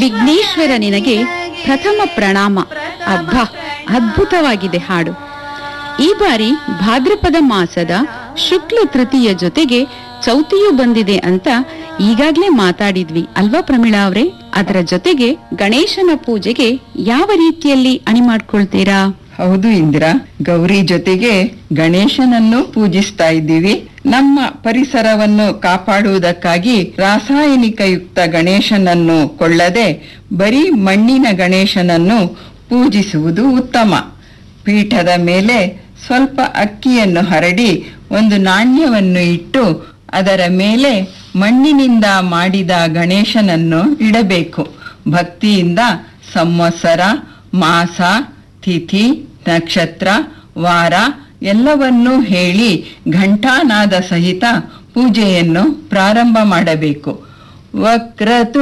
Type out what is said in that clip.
ವಿಘ್ನೇಶ್ವರ ನಿನಗೆ ಪ್ರಥಮ ಪ್ರಣಾಮ ಅಬ್ಬಾ ಅದ್ಭುತವಾಗಿದೆ ಹಾಡು ಈ ಬಾರಿ ಭಾದ್ರಪದ ಮಾಸದ ಶುಕ್ಲ ತೃತೀಯ ಜೊತೆಗೆ ಚೌತಿಯು ಬಂದಿದೆ ಅಂತ ಈಗಾಗ್ಲೇ ಮಾತಾಡಿದ್ವಿ ಅಲ್ವಾ ಪ್ರಮೀಳಾ ಅವ್ರೆ ಅದರ ಜೊತೆಗೆ ಗಣೇಶನ ಪೂಜೆಗೆ ಯಾವ ರೀತಿಯಲ್ಲಿ ಅಣಿ ಮಾಡ್ಕೊಳ್ತೀರಾ ಹೌದು ಇಂದಿರಾ ಗೌರಿ ಜೊತೆಗೆ ಗಣೇಶನನ್ನು ಪೂಜಿಸ್ತಾ ಇದ್ದೀವಿ ನಮ್ಮ ಪರಿಸರವನ್ನು ಕಾಪಾಡುವುದಕ್ಕಾಗಿ ರಾಸಾಯನಿಕಯುಕ್ತ ಗಣೇಶನನ್ನು ಕೊಳ್ಳದೆ ಬರೀ ಮಣ್ಣಿನ ಗಣೇಶನನ್ನು ಪೂಜಿಸುವುದು ಉತ್ತಮ ಪೀಠದ ಮೇಲೆ ಸ್ವಲ್ಪ ಅಕ್ಕಿಯನ್ನು ಹರಡಿ ಒಂದು ನಾಣ್ಯವನ್ನು ಇಟ್ಟು ಅದರ ಮೇಲೆ ಮಣ್ಣಿನಿಂದ ಮಾಡಿದ ಗಣೇಶನನ್ನು ಇಡಬೇಕು ಭಕ್ತಿಯಿಂದ ಸಂವತ್ಸರ ಮಾಸ ತಿಥಿ ನಕ್ಷತ್ರ ವಾರ ಎಲ್ಲವನ್ನೂ ಹೇಳಿ ಘಂಟಾನಾದ ಸಹಿತ ಪೂಜೆಯನ್ನು ಪ್ರಾರಂಭ ಮಾಡಬೇಕು ವಕ್ರತು